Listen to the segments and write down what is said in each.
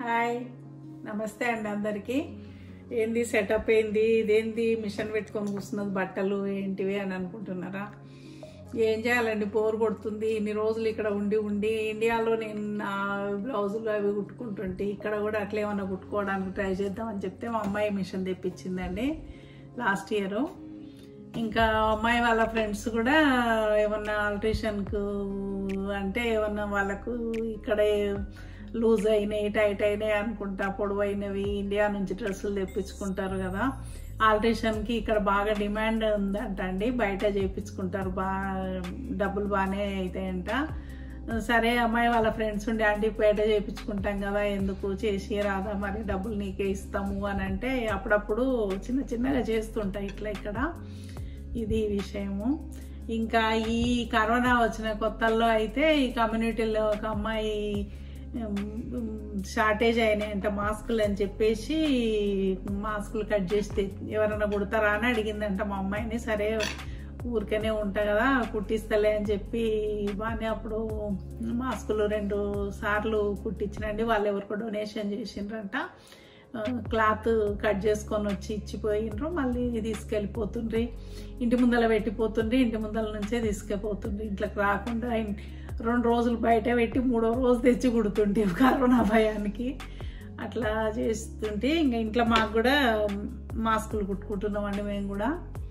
Hi నమస్తే అండి అందరికీ ఏంది సెటప్ ఏంది ఇదేంది మిషన్ పెట్టుకొని కూర్చున్నది బట్టలు ఏంటివి అని అనుకుంటున్నారా ఏం చేయాలండి బోర్ కొడుతుంది ఇన్ని రోజులు ఇక్కడ ఉండి ఉండి ఇండియాలో నేను నా బ్లౌజులు అవి కుట్టుకుంటుంటే ఇక్కడ కూడా అట్లా ఏమన్నా కుట్టుకోవడానికి ట్రై చేద్దామని చెప్తే మా అమ్మాయి మిషన్ తెప్పించిందండి లాస్ట్ ఇయర్ ఇంకా అమ్మాయి వాళ్ళ ఫ్రెండ్స్ కూడా ఏమన్నా ఆల్ట్రేషన్కు అంటే ఏమన్నా వాళ్ళకు ఇక్కడే లూజ్ అయినాయి టైట్ అయినాయి అనుకుంటా పొడవైనవి ఇండియా నుంచి డ్రెస్సులు తెప్పించుకుంటారు కదా ఆల్ట్రేషన్కి ఇక్కడ బాగా డిమాండ్ ఉందంట అండి బయట చేయించుకుంటారు బాగా డబ్బులు బాగానే అవుతాయంట సరే అమ్మాయి వాళ్ళ ఫ్రెండ్స్ ఉండి ఆంటీ బయట చేయించుకుంటాం కదా ఎందుకు చేసి రాదా మరి డబ్బులు నీకే ఇస్తాము అని అంటే అప్పుడప్పుడు చిన్న చిన్నగా చేస్తుంటాయి ఇట్లా ఇక్కడ ఇది విషయము ఇంకా ఈ కరోనా వచ్చిన కొత్తల్లో అయితే ఈ కమ్యూనిటీలో ఒక అమ్మాయి షార్టేజ్ అయినాయంట మాస్కులు అని చెప్పేసి మాస్కులు కట్ చేస్తే ఎవరైనా కుడతారా అని అడిగిందంట మా అమ్మాయిని సరే ఊరికనే ఉంటా కదా కుట్టిస్తలే అని చెప్పి బాగానే అప్పుడు మాస్కులు రెండు సార్లు కుట్టించినండి వాళ్ళు ఎవరికో డొనేషన్ చేసిండ్రంట క్లాత్ కట్ చేసుకొని వచ్చి ఇచ్చిపోయినరు మళ్ళీ తీసుకెళ్ళిపోతుండ్రి ఇంటి ముందర పెట్టిపోతుండ్రి ఇంటి ముందర నుంచే తీసుకెళ్ళిపోతుండ్రి ఇంట్లోకి రాకుండా రెండు రోజులు బయట పెట్టి మూడో రోజు తెచ్చి కుడుతుంటే కరోనా భయానికి అట్లా చేస్తుంటే ఇంకా ఇంట్లో మాకు కూడా మాస్కులు కుట్టుకుంటున్నామండి మేము కూడా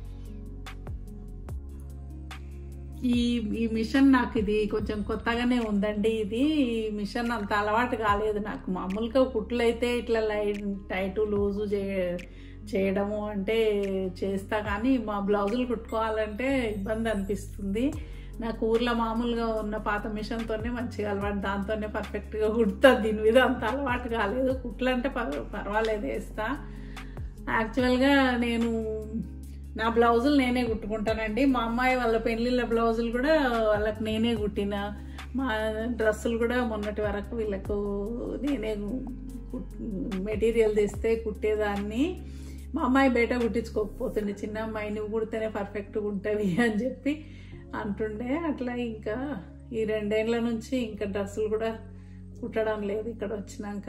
ఈ ఈ మిషన్ నాకు ఇది కొంచెం కొత్తగానే ఉందండి ఇది ఈ మిషన్ అంత అలవాటు కాలేదు నాకు మామూలుగా కుట్లు అయితే ఇట్లా లైట్ టైట్ లూజు చే చేయడము అంటే చేస్తా కానీ మా బ్లౌజులు కుట్టుకోవాలంటే ఇబ్బంది అనిపిస్తుంది నాకు ఊర్లో మామూలుగా ఉన్న పాత మిషన్తోనే మంచిగా అలవాటు దాంతోనే పర్ఫెక్ట్గా కుడతా దీని మీద అంత అలవాటు కాలేదు కుట్లు అంటే పర్వాలేదు వేస్తా యాక్చువల్గా నేను నా బ్లౌజులు నేనే కుట్టుకుంటానండి మా అమ్మాయి వాళ్ళ పెళ్ళిళ్ళ బ్లౌజులు కూడా వాళ్ళకి నేనే కుట్టిన మా డ్రెస్సులు కూడా మొన్నటి వరకు వీళ్ళకు నేనే మెటీరియల్ తెస్తే కుట్టేదాన్ని మా అమ్మాయి బయట కుట్టించుకోకపోతుండే చిన్న అమ్మాయి నువ్వు కుడితేనే పర్ఫెక్ట్గా ఉంటుంది అని చెప్పి అంటుండే అట్లా ఇంకా ఈ రెండేళ్ల నుంచి ఇంకా డ్రెస్సులు కూడా కుట్టడం లేదు ఇక్కడ వచ్చినాక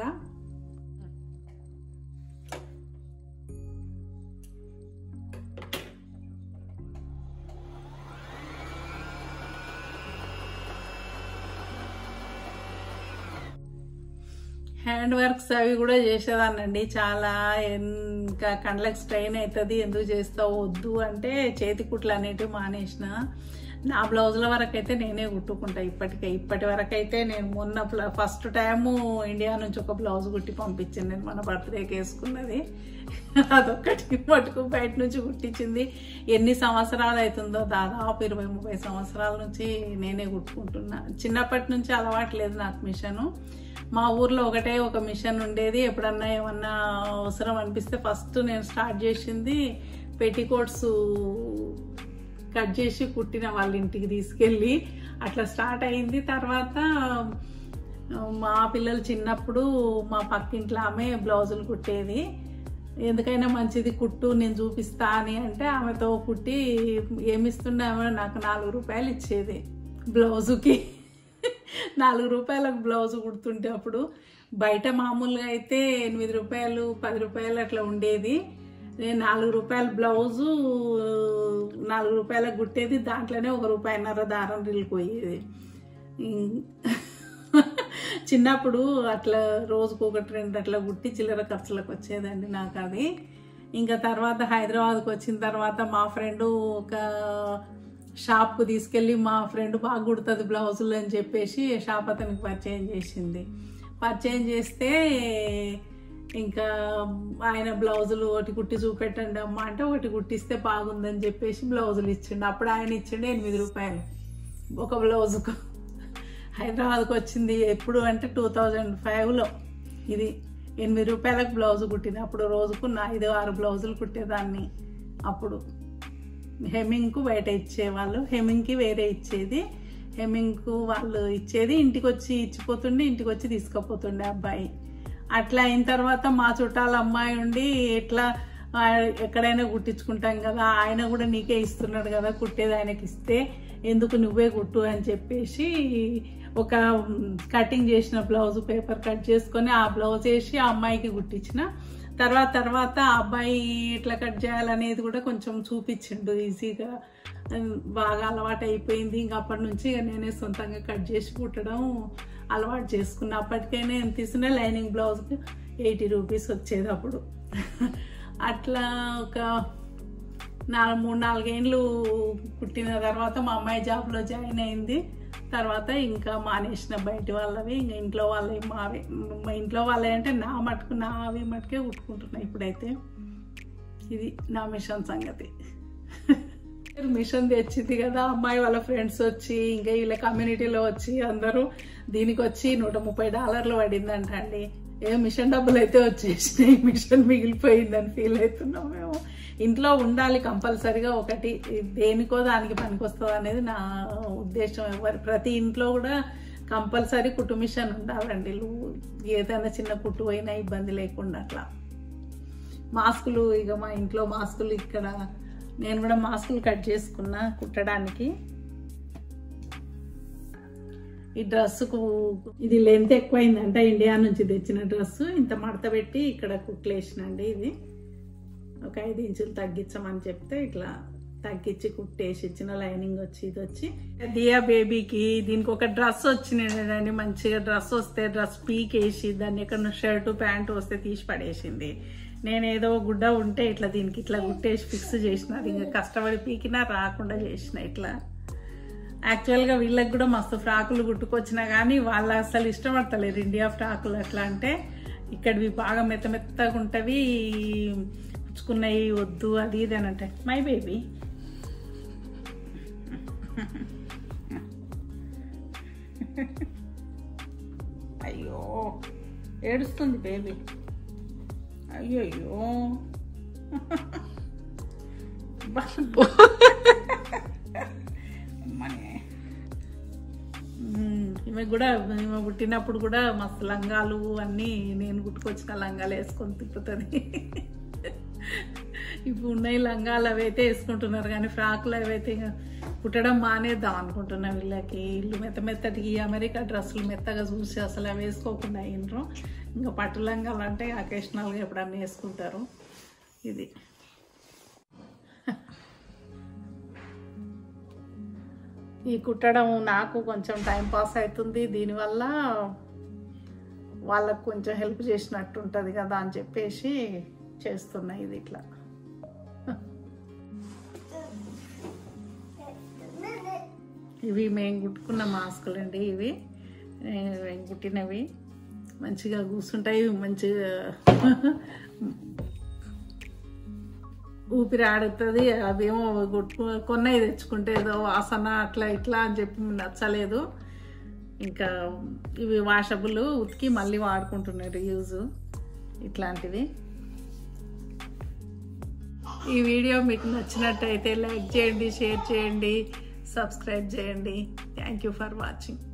హ్యాండ్ వర్క్స్ అవి కూడా చేసేదానండి చాలా ఇంకా కండ్లకు స్ట్రెయిన్ అవుతుంది ఎందుకు చేస్తావు వద్దు అంటే చేతి కుట్లు అనేటివి మానేసిన నా బ్లౌజుల వరకు అయితే నేనే కుట్టుకుంటా ఇప్పటికే ఇప్పటి వరకు అయితే నేను మొన్న ఫస్ట్ టైము ఇండియా నుంచి ఒక బ్లౌజ్ కుట్టి పంపించింది నేను మన బర్త్డేకి వేసుకున్నది అదొక్కటి మటుకు బయట నుంచి కుట్టించింది ఎన్ని సంవత్సరాలు అవుతుందో దాదాపు ఇరవై ముప్పై సంవత్సరాల నుంచి నేనే కుట్టుకుంటున్నా చిన్నప్పటి నుంచి అలవాటు లేదు నాకు మిషను మా ఊర్లో ఒకటే ఒక మిషన్ ఉండేది ఎప్పుడన్నా ఏమన్నా అవసరం అనిపిస్తే ఫస్ట్ నేను స్టార్ట్ చేసింది పెట్టికోట్స్ కట్ చేసి కుట్టిన వాళ్ళ ఇంటికి తీసుకెళ్ళి అట్లా స్టార్ట్ అయింది తర్వాత మా పిల్లలు చిన్నప్పుడు మా పక్కింట్లో ఆమె బ్లౌజులు కుట్టేది ఎందుకైనా మంచిది కుట్టు నేను చూపిస్తా అని అంటే ఆమెతో కుట్టి ఏమిస్తుండే ఆమె నాకు నాలుగు రూపాయలు ఇచ్చేది బ్లౌజుకి నాలుగు రూపాయలకు బ్లౌజ్ కుడుతుంటే అప్పుడు బయట మామూలుగా అయితే ఎనిమిది రూపాయలు పది రూపాయలు అట్లా ఉండేది నేను నాలుగు రూపాయల బ్లౌజు నాలుగు రూపాయలకు కుట్టేది దాంట్లోనే ఒక రూపాయన్నర దారం రిల్లిపోయేది చిన్నప్పుడు అట్లా రోజుకు ఒకటి రెండు అట్లా కుట్టి చిల్లర ఖర్చులకు వచ్చేదండి నాకు అది ఇంకా తర్వాత హైదరాబాద్కి వచ్చిన తర్వాత మా ఫ్రెండ్ ఒక షాప్కు తీసుకెళ్ళి మా ఫ్రెండ్ బాగా కుడుతుంది బ్లౌజులు అని చెప్పేసి షాప్ అతనికి పరిచయం చేసింది పరిచయం చేస్తే ఇంకా ఆయన బ్లౌజులు ఒకటి కుట్టి చూపెట్టండి అమ్మ అంటే ఒకటి కుట్టిస్తే బాగుందని చెప్పేసి బ్లౌజులు ఇచ్చిండు అప్పుడు ఆయన ఇచ్చిండు ఎనిమిది రూపాయలు ఒక బ్లౌజుకు హైదరాబాద్కి వచ్చింది ఎప్పుడు అంటే టూ థౌజండ్ ఫైవ్లో ఇది ఎనిమిది రూపాయలకు బ్లౌజ్ కుట్టింది అప్పుడు రోజుకు ఐదు ఆరు బ్లౌజులు కుట్టేదాన్ని అప్పుడు హెమింగ్కు బయట ఇచ్చేవాళ్ళు హెమింగ్కి వేరే ఇచ్చేది హెమింగ్కు వాళ్ళు ఇచ్చేది ఇంటికి వచ్చి ఇచ్చిపోతుండే ఇంటికి వచ్చి తీసుకుపోతుండే అబ్బాయి అట్లా అయిన తర్వాత మా చుట్టాల అమ్మాయి ఉండి ఎట్లా ఎక్కడైనా కుట్టించుకుంటాం కదా ఆయన కూడా నీకే ఇస్తున్నాడు కదా కుట్టేది ఆయనకి ఇస్తే ఎందుకు నువ్వే కుట్టు అని చెప్పేసి ఒక కటింగ్ చేసిన బ్లౌజ్ పేపర్ కట్ చేసుకొని ఆ బ్లౌజ్ వేసి ఆ అమ్మాయికి కుట్టించిన తర్వాత తర్వాత ఆ అబ్బాయి ఎట్లా కట్ చేయాలనేది కూడా కొంచెం చూపించిండు ఈజీగా బాగా అలవాటు అయిపోయింది ఇంకా అప్పటి నుంచి ఇక నేనే సొంతంగా కట్ చేసి కుట్టడం అలవాటు చేసుకున్నా అప్పటికైనా ఎంత తీసుకున్నా లైనింగ్ బ్లౌజ్కి ఎయిటీ రూపీస్ వచ్చేది అప్పుడు అట్లా ఒక నాలుగు మూడు నాలుగేండ్లు పుట్టిన తర్వాత మా అమ్మాయి జాబ్లో జాయిన్ అయింది తర్వాత ఇంకా మానేసిన బయట వాళ్ళవి ఇంకా ఇంట్లో వాళ్ళవి మావి మా ఇంట్లో వాళ్ళవి అంటే నా మటుకు నావి మటుకే కుట్టుకుంటున్నాయి ఇప్పుడైతే ఇది నా మిషన్ సంగతి మిషన్ తెచ్చింది కదా అమ్మాయి వాళ్ళ ఫ్రెండ్స్ వచ్చి ఇంకా వీళ్ళ కమ్యూనిటీలో వచ్చి అందరూ దీనికి వచ్చి నూట ముప్పై డాలర్లు పడిందంట అండి ఏ మిషన్ డబ్బులు అయితే వచ్చేసినాయి మిషన్ మిగిలిపోయిందని ఫీల్ అవుతున్నాం మేము ఇంట్లో ఉండాలి కంపల్సరిగా ఒకటి దేనికో దానికి పనికొస్తుంది అనేది నా ఉద్దేశం ఎవరి ప్రతి ఇంట్లో కూడా కంపల్సరీ కుట్టు మిషన్ ఉండాలండి లు- ఏదైనా చిన్న కుట్టు అయినా ఇబ్బంది లేకుండా అట్లా మాస్కులు ఇక మా ఇంట్లో మాస్కులు ఇక్కడ నేను కూడా మాస్కులు కట్ చేసుకున్నా కుట్టడానికి ఈ డ్రెస్సుకు ఇది లెంత్ ఎక్కువైందంట ఇండియా నుంచి తెచ్చిన డ్రెస్సు ఇంత మడత పెట్టి ఇక్కడ కుట్లేసినండి ఇది ఒక ఐదు ఇంచులు తగ్గించమని చెప్తే ఇట్లా తగ్గించి కుట్టేసి ఇచ్చిన లైనింగ్ వచ్చి ఇది వచ్చి దియా బేబీకి దీనికి ఒక డ్రెస్ వచ్చినాడండి మంచిగా డ్రెస్ వస్తే డ్రెస్ పీకేసి దాన్ని ఎక్కడ షర్ట్ ప్యాంటు వస్తే తీసి పడేసింది నేను ఏదో గుడ్డ ఉంటే ఇట్లా దీనికి ఇట్లా గుట్టేసి ఫిక్స్ చేసిన అది ఇంకా కష్టపడి పీకినా రాకుండా చేసిన ఇట్లా యాక్చువల్గా వీళ్ళకి కూడా మస్తు ఫ్రాకులు కుట్టుకొచ్చినా కానీ వాళ్ళు అసలు ఇష్టపడతలేరు ఇండియా ఫ్రాకులు అట్లా అంటే ఇక్కడివి బాగా మెత్త మెత్తగా ఉంటవి పుచ్చుకున్నాయి వద్దు అది ఇది అని అంటే మై బేబీ అయ్యో ఏడుస్తుంది బేబీ అయ్యయ్యో అమ్మనే మ్మ్. ఈమె కూడా ఈమె పుట్టినప్పుడు కూడా మస్తు లంగాలు అన్నీ నేను కుట్టుకొచ్చిన లంగాలు వేసుకొని తిప్పుతుంది ఇప్పుడు ఉన్నాయి లంగాలు అవైతే వేసుకుంటున్నారు కానీ ఫ్రాకులు అవైతే ఇక కుట్టడం మానేద్దాం అనుకుంటున్నా వీళ్ళకి ఇల్లు మెత్త మెత్తటికి అమెరికా డ్రెస్సులు మెత్తగా చూసి అసలు అవి వేసుకోకుండా అయినరు ఇంకా పట్టు లంగాలు అంటే అకేషనల్గా ఎప్పుడన్నా వేసుకుంటారు ఇది ఈ కుట్టడం నాకు కొంచెం టైం పాస్ అవుతుంది దీనివల్ల వాళ్ళకు కొంచెం హెల్ప్ చేసినట్టు ఉంటుంది కదా అని చెప్పేసి చేస్తున్నా ఇది ఇట్లా ఇవి మేము కుట్టుకున్న మాస్కులు అండి ఇవి మేము కుట్టినవి మంచిగా కూర్చుంటాయి మంచిగా ఊపిరి ఆడుతుంది అవేమో గుట్టు కొన్నవి తెచ్చుకుంటే ఏదో వాసన అట్లా ఇట్లా అని చెప్పి నచ్చలేదు ఇంకా ఇవి వాషబుల్ ఉతికి మళ్ళీ వాడుకుంటున్నారు యూజ్ ఇట్లాంటివి ఈ వీడియో మీకు నచ్చినట్టయితే లైక్ చేయండి షేర్ చేయండి సబ్స్క్రైబ్ చేయండి థ్యాంక్ యూ ఫర్ వాచింగ్